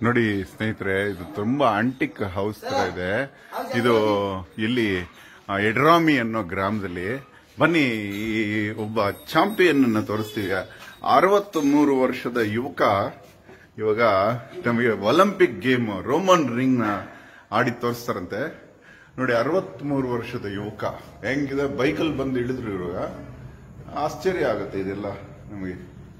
ನೋಡಿ ಸ್ನೇಹಿತರೆ ಇದು ತುಂಬಾ ಆಂಟಿಕ್ ಹೌಸ್ ತರ ಇದೆ ಇದು ಇಲ್ಲಿ ಆ, ಎಡ್ರಾಮಿ ಅನ್ನೋ ಗ್ರಾಮದಲ್ಲಿ ಬನ್ನಿ ಈ ಒಬ್ಬ ಚಾಂಪಿಯನ್ ಅನ್ನ ತೋರಿಸ್ತೀವಿ ಅರವತ್ತ್ ಮೂರು ವರ್ಷದ ಯುವಕ ಇವಾಗ ನಮಗೆ ಒಲಿಂಪಿಕ್ ಗೇಮ್ ರೋಮನ್ ರಿಂಗ್ ನ ಆಡಿ ತೋರಿಸ್ತಾರಂತೆ ನೋಡಿ ಅರವತ್ಮೂರು ವರ್ಷದ ಯುವಕ ಹೆಂಗಿದೆ ಬೈಕಲ್ಲಿ ಬಂದು ಇಳಿದ್ರು ಇವಾಗ ಆಶ್ಚರ್ಯ ಆಗುತ್ತೆ ಇದೆಲ್ಲ ನಮಗೆ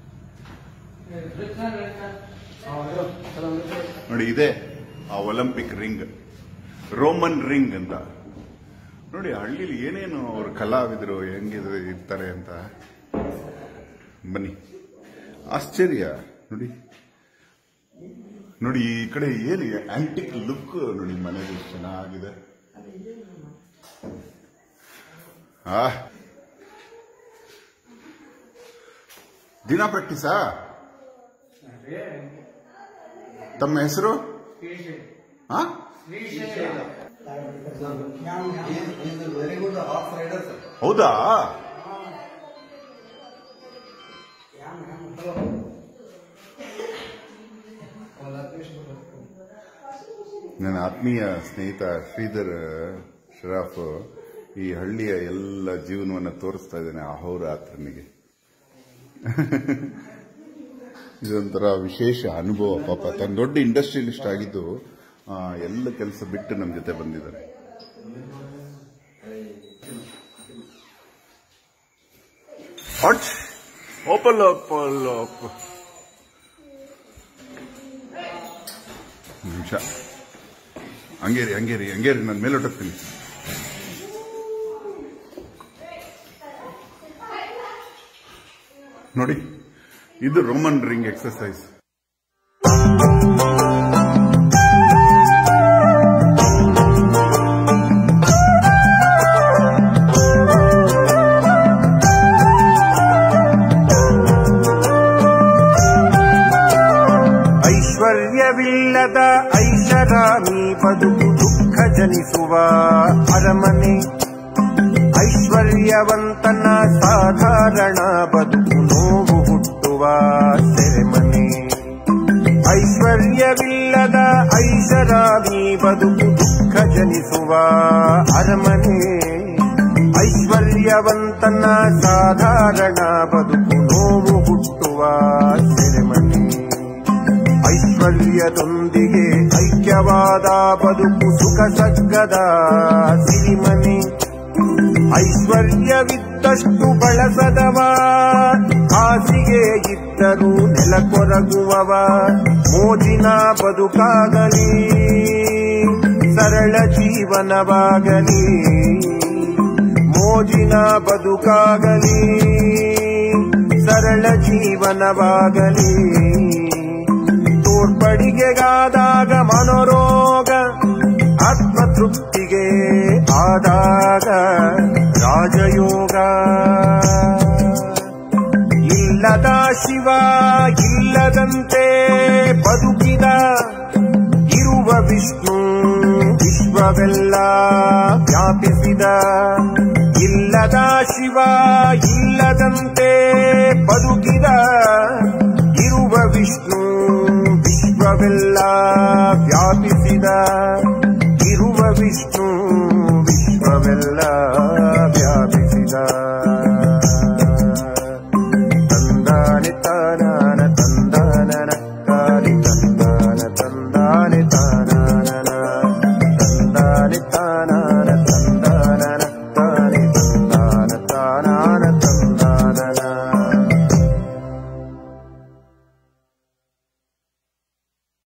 ನೋಡಿ ಇದೆ ಆ ಒಲಿಂಪಿಕ್ ರಿಂಗ್ ರೋಮನ್ ರಿಂಗ್ ಅಂತ ನೋಡಿ ಹಳ್ಳಿಲಿ ಏನೇನು ಅವ್ರ ಕಲಾವಿದರು ಹೆಂಗಿದ್ರೆ ಇರ್ತಾರೆ ಅಂತ ಬನ್ನಿ ಆಶ್ಚರ್ಯ ನೋಡಿ ನೋಡಿ ಈ ಕಡೆ ಏನು ಆಂಟಿಕ್ ಲುಕ್ ನೋಡಿ ಮನೆಗೆ ಎಷ್ಟು ಚೆನ್ನಾಗಿದೆ ಆ ದಿನ ಪ್ರಾಕ್ಟೀಸಾ ತಮ್ಮ ಹೆಸರು ಹಾ very good horse rider sir ಹೌದಾ ನನ್ನ ಆತ್ಮೀಯ ಸ್ನೇಹಿತ ಶ್ರೀಧರ್ ಶರಾಫ್ ಈ ಹಳ್ಳಿಯ ಎಲ್ಲ ಜೀವನವನ್ನು ತೋರಿಸ್ತಾ ಇದ್ದಾನೆ ಅಹೋರಾತ್ರನಿಗೆ ಇದೊಂಥರ ವಿಶೇಷ ಅನುಭವ ಪಾಪ ತನ್ನ ದೊಡ್ಡ ಇಂಡಸ್ಟ್ರಿಯಲಿಸ್ಟ್ ಆಗಿದ್ದು ಆ, ಎಲ್ಲ ಕೆಲಸ ಬಿಟ್ಟು ನಮ್ಮ ಜೊತೆ ಬಂದಿದ್ದಾರೆ What? Open up, open up. ನಿಮಿಷ ಹಂಗೇರಿ ಹಂಗೇರಿ ಹಂಗೇರಿ ನಾನು ಮೇಲೊಟ್ಟೋಗ್ತೀನಿ ನೋಡಿ ಇದು ರೋಮನ್ ರಿಂಗ್ ಎಕ್ಸರ್ಸೈಸ್ ಐಶ್ವರ್ಯವಿಲ್ಲದ ಐಷಾರಾಮಿ ಬದುಕು ದುಃಖ ಜನಿಸುವ ಅರಮನೆ ಐಶ್ವರ್ಯವಂತನ ಸಾಧಾರಣ ಬದುಕು ನೋವು ಹುಟ್ಟುವ ಸೆರೆಮನೆ ಐಶ್ವರ್ಯವಿಲ್ಲದ ಐಷಾರಾಮಿ ಬದುಕು ದುಃಖ ಜನಿಸುವ ಅರಮನೆ ಐಶ್ವರ್ಯವಂತನ ಸಾಧಾರಣ ಬದುಕು ನೋವು ಹುಟ್ಟುವ ಸೆರೆಮನೆ ಐಶ್ವರ್ಯದೊಂದಿಗೆ ಐಕ್ಯವಾದ ಬದುಕು ಸುಖ ಸಗ್ಗದ ಸಿರಿಮನೆ ಐಶ್ವರ್ಯವಿದ್ದಷ್ಟು ಬಳಸದವ ಹಾಸಿಗೆ ಇದ್ದರೂ ನೆಲ ಕೊರಗುವವ ಮೋಜಿನ ಬದುಕಾಗಲಿ ಸರಳ ಜೀವನವಾಗಲಿ ಮೋಜಿನ ಬದುಕಾಗಲಿ ಸರಳ ಜೀವನವಾಗಲಿ ತೋರ್ಪಡಿಗೆಗಾದಾಗ ಮನೋರೋಗ ಆತ್ಮತೃಪ್ತಿಗೆ ಆದಾಗ ರಾಜಯೋಗ ಇಲ್ಲದ ಶಿವ ಇಲ್ಲದಂತೆ ಬದುಕಿದ ಇರುವ ವಿಷ್ಣು ವಿಶ್ವವೆಲ್ಲ ವ್ಯಾಪಿಸಿದ ಇಲ್ಲದ ಶಿವ ಇಲ್ಲದಂತೆ ಬದುಕಿದ ಇರುವ ವಿಷ್ಣು ವಿಶ್ವವೆಲ್ಲ ವ್ಯಾಪಿಸಿದ ಇರುವ ವಿಷ್ಣು